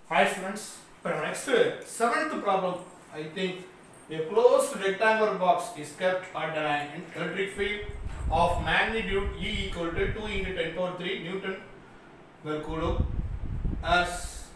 Hi students, for our next seventh problem, I think a closed rectangular box is kept at an electric field of magnitude E equal to 2 into 10 power 3 Newton per coulomb as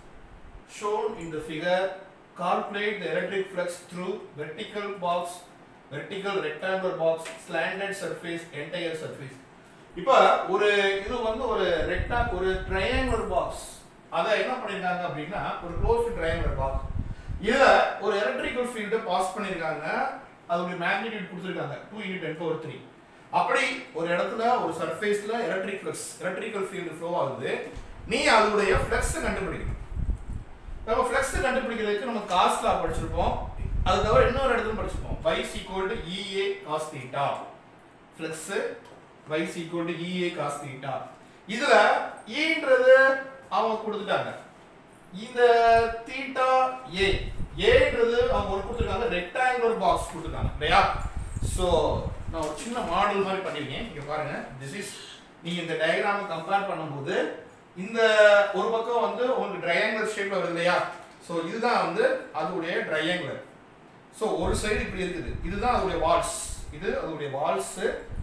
shown in the figure. Calculate the electric flux through vertical box, vertical rectangular box, slanted surface, entire surface. இப்போ ஒரு இது வந்து ஒரு ரெக்டா ஒரு triangular box அதை என்ன பண்ணிருக்காங்க அப்படின்னா ஒரு க்ளோஸ்டு ட்ரையாங்குலர் பாக்ஸ் இதுல ஒரு எலக்ட்ரிக்கல் ஃபீல்டு பாஸ் பண்ணிருக்காங்க அதோட மேக்னிடியூட் கொடுத்துருக்காங்க two into ten power three அப்படி ஒரு இடத்துல ஒரு சர்ஃபேஸ்ல electric flux electrical field flow ஆகுது நீ அதோடைய ஃப்ளக்ஸை கண்டுபிடிக்கணும் நம்ம ஃப்ளக்ஸ் கண்டுபிடிக்கிறதுக்கு நம்ம காஸ்ட்லா படிச்சிருப்போம் அது தவிர இன்னொரு இடத்துல படிச்சிருப்போம் y equal to EA cos theta flux y equal to EA cos theta இதுல ஈன்றது அவங்க கொடுத்துட்டாங்க இந்த தீட்டா ஏ ஏன்றது அவங்க ஒரு கொடுத்துருக்காங்க ரெக்டாங்குலர் பாக்ஸ் கொடுத்துருக்காங்க இல்லையா ஸோ நான் ஒரு சின்ன மாடல் மாதிரி பண்ணிருக்கேன் இங்க பாருங்க திஸ் இஸ் நீங்க இந்த டயக்ராம் கம்பேர் பண்ணும்போது இந்த ஒரு பக்கம் வந்து உங்களுக்கு ட்ரையாங்குலர் ஷேப்ல வருது இல்லையா ஸோ இதுதான் வந்து அதோடைய ட்ரையாங்குலர் ஸோ ஒரு சைடு இப்படி இருக்குது இதுதான் அதோடைய வால்ஸ் இது அதோடைய வால்ஸ்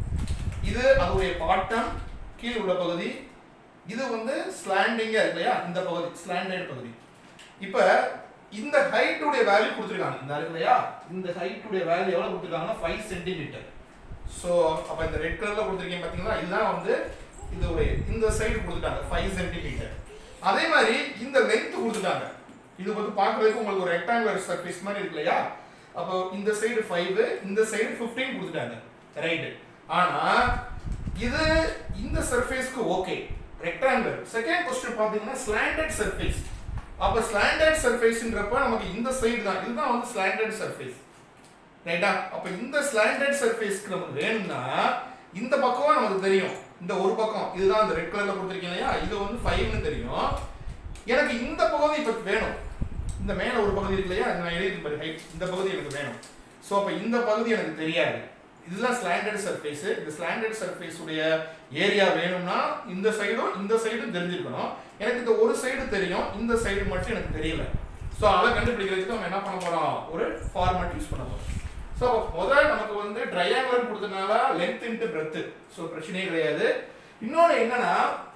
இது அதோடைய பாட்டம் கீழ் உள்ள பகுதி இது வந்து ஸ்லாண்டிங்கா இருக்கு இல்லையா இந்த பகுதி ஸ்லாண்டட் பகுதி இப்போ இந்த ஹைட்டுடைய வேல்யூ கொடுத்துருக்காங்க இந்த இருக்கு இல்லையா இந்த ஹைட்டுடைய வேல்யூ எவ்வளவு கொடுத்துருக்காங்கன்னா ஃபைவ் சென்டிமீட்டர் ஸோ அப்போ இந்த ரெட் கலர்ல கொடுத்துருக்கீங்க பார்த்தீங்களா இதுதான் வந்து இதோடைய இந்த சைடு கொடுத்துட்டாங்க ஃபைவ் சென்டிமீட்டர் அதே மாதிரி இந்த லென்த் கொடுத்துட்டாங்க இது வந்து பார்க்கறதுக்கு உங்களுக்கு ஒரு ரெக்டாங்குலர் சர்ஃபேஸ் மாதிரி இருக்கு இல்லையா அப்போ இந்த சைடு ஃபைவ் இந்த சைடு ஃபிஃப்டீன் கொடுத்துட்டாங்க ரைட்டு ஆனா இது இந்த சர்ஃபேஸ்க்கு ஓகே ரெக்டாங்குலர் செகண்ட் கொஸ்டின் பாத்தீங்கன்னா ஸ்லாண்டட் சர்ஃபேஸ் அப்ப ஸ்லாண்டட் சர்ஃபேஸ்ன்றப்ப நமக்கு இந்த சைடு தான் இதுதான் வந்து ஸ்லாண்டட் சர்ஃபேஸ் ரைட்டா அப்ப இந்த ஸ்லாண்டட் சர்ஃபேஸ்க்கு நமக்கு வேணும்னா இந்த பக்கம் நமக்கு தெரியும் இந்த ஒரு பக்கம் இதுதான் இந்த ரெட் கலர்ல கொடுத்துருக்கீங்க இல்லையா இது வந்து ஃபைவ்னு தெரியும் எனக்கு இந்த பகுதி இப்ப வேணும் இந்த மேல ஒரு பகுதி இருக்கு இல்லையா நான் எழுதி பாரு ஹைட் இந்த பகுதி எனக்கு வேணும் ஸோ அப்ப இந்த பகுதி எனக்கு தெரியாது இதுதான் ஸ்லாண்டட் சர்ஃபேஸ் இந்த ஸ்லாண்டட் சர்ஃபேஸ் உடைய ஏரியா வேணும்னா இந்த சைடும் இந்த சைடும் தெரிஞ்சிருக்கணும் எனக்கு இந்த ஒரு சைடு தெரியும் இந்த சைடு மட்டும் எனக்கு தெரியல ஸோ அதை கண்டுபிடிக்கிறதுக்கு நம்ம என்ன பண்ண போறோம் ஒரு ஃபார்மேட் யூஸ் பண்ண போறோம் ஸோ முதல்ல நமக்கு வந்து ட்ரையாங்குலர் கொடுத்ததுனால லென்த் இன்ட்டு பிரெத்து ஸோ பிரச்சனையே கிடையாது இன்னொன்று என்னன்னா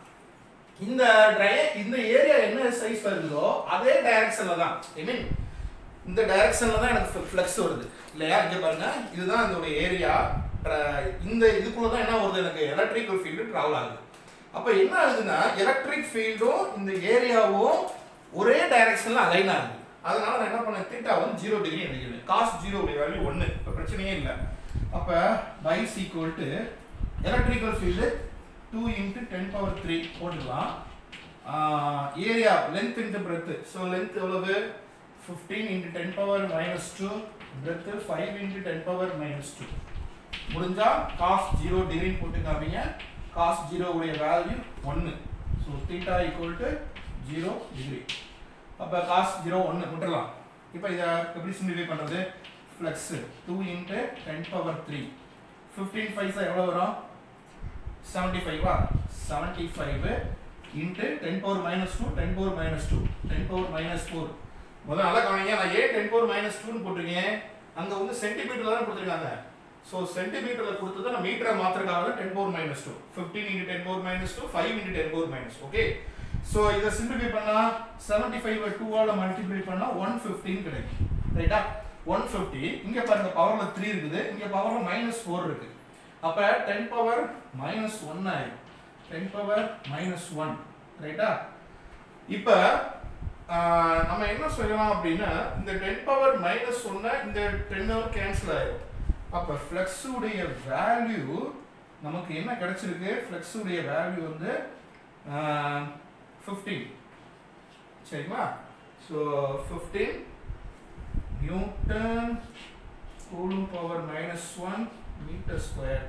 இந்த ட்ரைய இந்த ஏரியா என்ன சைஸ் வருதோ அதே டைரக்ஷன்ல தான் ஐ மீன் இந்த டைரக்ஷன்ல தான் எனக்கு ஃப்ளக்ஸ் வருது இல்லையா இங்க பாருங்க இதுதான் இதோட ஏரியா இந்த இதுக்குள்ள தான் என்ன வருது எனக்கு எலக்ட்ரிக்கல் ஃபீல்டு டிராவல் ஆகுது அப்ப என்ன ஆகுதுன்னா எலக்ட்ரிக் ஃபீல்டும் இந்த ஏரியாவும் ஒரே டைரக்ஷன்ல அலைன் ஆகுது அதனால நான் என்ன பண்ணேன் தீட்டா வந்து ஜீரோ டிகிரி எடுக்கிறேன் காஸ் ஜீரோ வேல்யூ ஒன்று இப்போ பிரச்சனையே இல்லை அப்ப பைஸ் equal to electrical field two into ten power three போட்டுக்கலாம் area length into breadth so length எவ்வளவு 15 into 10 power minus 2 breadth 5 into 10 power minus 2 முடிஞ்சா cos 0 degree போட்டு காமிங்க cos 0 உடைய value 1 so theta equal to 0 degree அப்ப cos 0 1 விட்டுறலாம் இப்போ இத எப்படி சிம்பிளிஃபை பண்றது flux 2 into 10 power 3 15 5 எவ்வளவு வரும் 75 வா 75 into 10 power minus 2 10 power minus 2 10 power minus 4 முதல்ல நல்லா கவனிங்க நான் ஏன் டென் பவர் மைனஸ் டூன்னு போட்டிருக்கேன் அங்கே வந்து சென்டிமீட்டர் தான் கொடுத்துருக்காங்க ஸோ சென்டிமீட்டரில் கொடுத்தது நான் மீட்டரை மாத்திரக்காக ten power minus two fifteen into ten power minus two five into ten power minus okay so இதை சிம்பிளிஃபை பண்ணால் செவன்டி ஃபைவ் டூவால் மல்டிப்ளை பண்ணால் ஒன் ஃபிஃப்டின் கிடைக்கும் ரைட்டா ஒன் ஃபிஃப்டி இங்கே பாருங்க பவரில் த்ரீ இருக்குது இங்கே பவரில் மைனஸ் ஃபோர் இருக்கு அப்போ டென் பவர் மைனஸ் ஒன் ஆயிடும் டென் பவர் மைனஸ் ஒன் ரைட்டா இப்போ நம்ம என்ன சொல்லலாம் அப்படின்னா இந்த டென் பவர் மைனஸ் ஒன்னா இந்த டென் ஹவர் கேன்சல் ஆயிடும் அப்ப ஃப்ளக்ஸ் உடைய வேல்யூ நமக்கு என்ன கிடைச்சிருக்கு ஃப்ளக்ஸ் உடைய வேல்யூ வந்து ஃபிஃப்டீன் சரிங்களா so fifteen newton coulomb power minus one metre square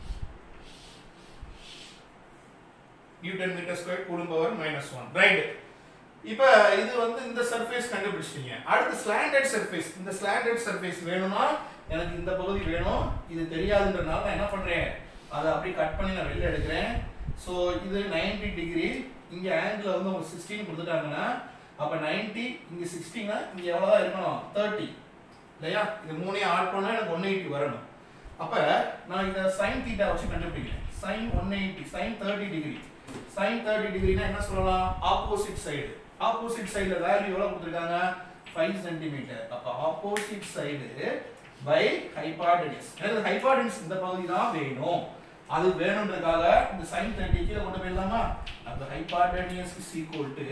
newton metre square coulomb power minus one right இப்போ இது வந்து இந்த சர்ஃபேஸ் கண்டுபிடிச்சிட்டீங்க அடுத்து ஸ்லாண்டட் சர்ஃபேஸ் இந்த ஸ்லாண்டட் சர்ஃபேஸ் வேணும்னா எனக்கு இந்த பகுதி வேணும் இது தெரியாதுன்றனால நான் என்ன பண்றேன் அதை அப்படியே கட் பண்ணி நான் வெளில எடுக்கிறேன் ஸோ இது 90 டிகிரி இங்கே ஆங்கிள் வந்து உங்களுக்கு சிக்ஸ்டீன் கொடுத்துட்டாங்கன்னா அப்ப 90 இங்க 60 னா இங்க எவ்வளவுதான் இருக்கணும் 30 இல்லையா இது மூணையும் ஆட் பண்ணா எனக்கு 180 வரணும் அப்ப நான் இந்த sin தீட்டா வச்சு கண்டுபிடிக்கிறேன் sin 180 sin 30 டிகிரி sin 30 டிகிரினா என்ன சொல்லலாம் ஆப்போசிட் சைடு ஆப்போசிட் சைடுல வேல்யூ எவ்வளவு கொடுத்திருக்காங்க 5 சென்டிமீட்டர் அப்ப ஆப்போசிட் சைடு பை ஹைபார்டனிஸ் எனக்கு ஹைபார்டனிஸ் இந்த பகுதி தான் வேணும் அது வேணும்ன்றதுக்காக இந்த sin 30 கீழே கொண்டு போயிடலாமா அப்ப hypotenuse is equal to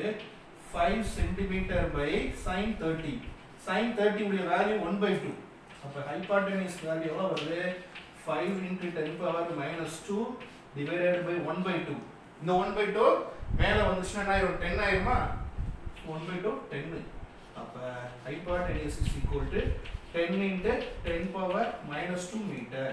5 centimetre by sin 30 sin 30 உடைய வேல்யூ 1 by 2 அப்ப ஹைபார்டனியஸ் வேல்யூ எவ்வளவு வருது 5 into 10 power minus 2 divided by 1 by 2 இந்த 1 by 2 மேல வந்துச்சுன்னா என்ன ஆயிரும் 10 ஆயிருமா 1 by 2 10 அப்ப hypotenuse is equal to 10 into 10 power minus 2 meter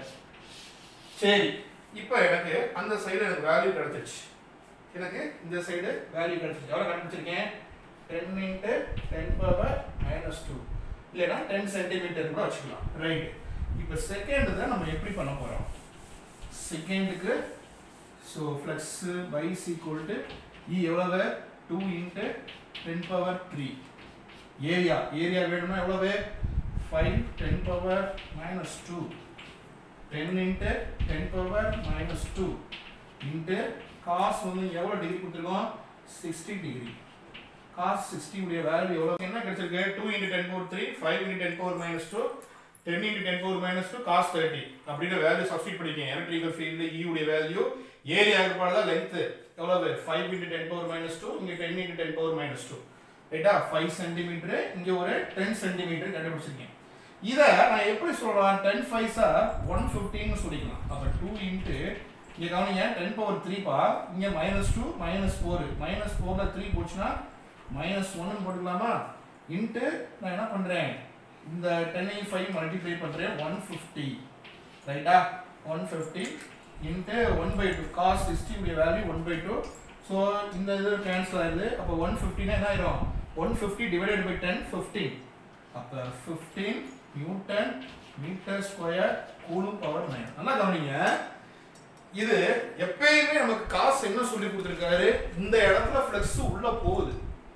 சரி இப்போ எனக்கு அந்த சைடு எனக்கு வேல்யூ கிடைச்சிருச்சு எனக்கு இந்த சைடு வேல்யூ கிடைச்சிருச்சு எவ்வளவு கண்டுபிடிச்சிருக்கேன் 10 into 10 power minus 2 இல்லைன்னா 10 சென்டிமீட்டர் கூட வச்சுக்கலாம் ரைட் இப்போ செகண்ட் தான் நம்ம எப்படி பண்ண போறோம் செகண்டுக்கு so flux phi equal to E எவ்வளவு two into ten power three area area வேணும்னா எவ்வளவு five ten power minus two ten into ten power minus two into cos வந்து எவ்வளோ டிகிரி கொடுத்துருக்கோம் சிக்ஸ்டி டிகிரி காஸ் சிக்ஸ்டி உடைய value எவ்வளோ என்ன கிடைச்சிருக்கு two into ten power three five into ten power minus two ten into ten power minus two cos thirty அப்படின்னு value substitute பண்ணிக்கங்க electrical field E உடைய வேல்யூ ஏரியாவுக்கு பாடலாம் லென்த்து எவ்வளவு five into ten power minus two இங்கே ten into ten power minus two ரைட்டா five centimetre இங்கே ஒரு டென் சென்டிமீட்டர் கண்டுபிடிச்சிருக்கேன் இதை நான் எப்படி சொல்லலாம் டென் ஃபைவ்ஸா ஒன் ஃபிஃப்டின்னு சொல்லிக்கலாம் அப்போ டூ இன்ட்டு இங்கே கவனிங்க டென் பவர் த்ரீப்பா இங்கே minus two minus four minus ஃபோரில் த்ரீ போச்சுன்னா மைனஸ் ஒன்னு போட்டுக்கலாமா இன்ட்டு நான் என்ன பண்ணுறேன் இந்த டென்னையும் ஃபைவ் மல்டிப்ளை பண்ணுறேன் ஒன் ஃபிஃப்டி ரைட்டா one fifty into one by two cos sixty உடைய value one by two so இந்த இது கேன்சல் ஆயிடுது அப்போ ஒன் ஃபிஃப்டினா என்ன ஆயிரும் one fifty divided by ten fifteen அப்போ fifteen newton metre square coulomb power nine நல்லா கவனிங்க இது எப்பயுமே நமக்கு காசு என்ன சொல்லி கொடுத்துருக்காரு இந்த இடத்துல ஃப்ளெக்ஸ் உள்ள போகுது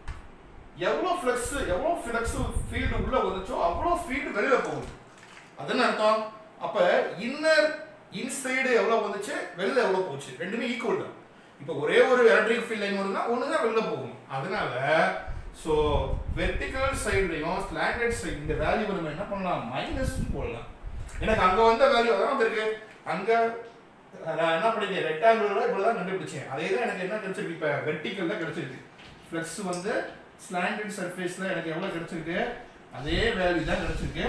எவ்வளோ ஃப்ளெக்ஸ் எவ்வளோ ஃப்ளெக்ஸ் ஃபீல்டு உள்ள வந்துச்சோ அவ்வளோ ஃபீல்டு வெளியில போகுது அதுன்னு அர்த்தம் அப்ப இன்னர் இன்சைடு எவ்வளோ வந்துச்சு வெளில எவ்வளோ போச்சு ரெண்டுமே ஈக்குவல் தான் இப்போ ஒரே ஒரு எலக்ட்ரிக் ஃபீல்ட் லைன் வருதுன்னா ஒன்று தான் வெளில போகும் அதனால ஸோ வெர்டிகல் சைட்லையும் ஸ்லாண்டட் சைடு இந்த வேல்யூ நம்ம என்ன பண்ணலாம் மைனஸ் போடலாம் எனக்கு அங்கே வந்த வேல்யூ அதான் வந்திருக்கு அங்கே நான் என்ன பண்ணிருக்கேன் ரெக்டாங்குலர் இப்படி தான் கண்டுபிடிச்சேன் அதே தான் எனக்கு என்ன கிடைச்சிருக்கு இப்போ வெர்டிக்கல் தான் கிடைச்சிருக்கு ஃப்ளெக்ஸ் வந்து ஸ்லாண்டட் சர்ஃபேஸில் எனக்கு எவ்வளோ கிடைச்சிருக்கு அதே வேல்யூ தான் கிடைச்சிருக்கு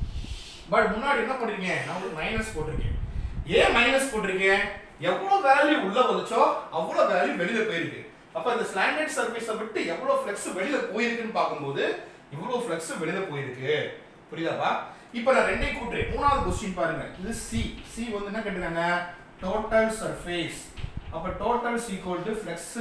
பட் முன்னாடி என்ன பண்ணிருக்கேன் நான் ஒரு மைனஸ் போட்டிருக்கேன் ஏன் மைனஸ் போட்டிருக்கேன் எவ்வளோ வேல்யூ உள்ள வந்துச்சோ அவ்வளோ வேல்யூ வெளியில போயிருக்கு அப்ப இந்த ஸ்லாண்டட் சர்ஃபேஸை விட்டு எவ்வளோ ஃப்ளெக்ஸ் வெளியில போயிருக்குன்னு பார்க்கும்போது இவ்வளோ ஃப்ளெக்ஸ் வெளியில போயிருக்கு புரியுதாப்பா இப்போ நான் ரெண்டையும் கூட்டுறேன் மூணாவது கொஸ்டின் பாருங்க இது சி சி வந்து என்ன கேட்டுருக்காங்க டோட்டல் சர்ஃபேஸ் அப்ப டோட்டல் ஈக்குவல் டு ஃப்ளெக்ஸ்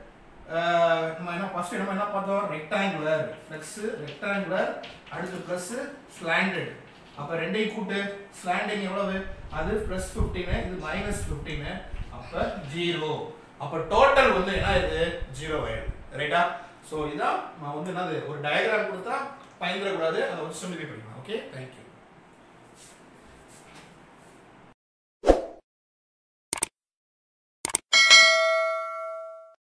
நம்ம என்ன ஃபர்ஸ்ட் நம்ம என்ன பார்த்தோம் ரெக்டாங்குலர் ஃப்ளெக்ஸ் ரெக்டாங்குலர் அடுத்து ப்ளஸ் ஸ்லாண்டட் அப்ப ரெண்டையும் கூட்டு ஸ்லாண்டிங் எவ்வளவு அது பிளஸ் 15 இது மைனஸ் 15 அப்ப ஜீரோ அப்ப டோட்டல் வந்து என்ன இது ஜீரோ ஆயிடுது ரைட்டா சோ இதான் நான் வந்து என்னது ஒரு டயக்ராம் கொடுத்தா பயந்துடக்கூடாது அதை வந்து சிம்பிளிஃபை பண்ணிக்கலாம் ஓகே தேங்க்யூ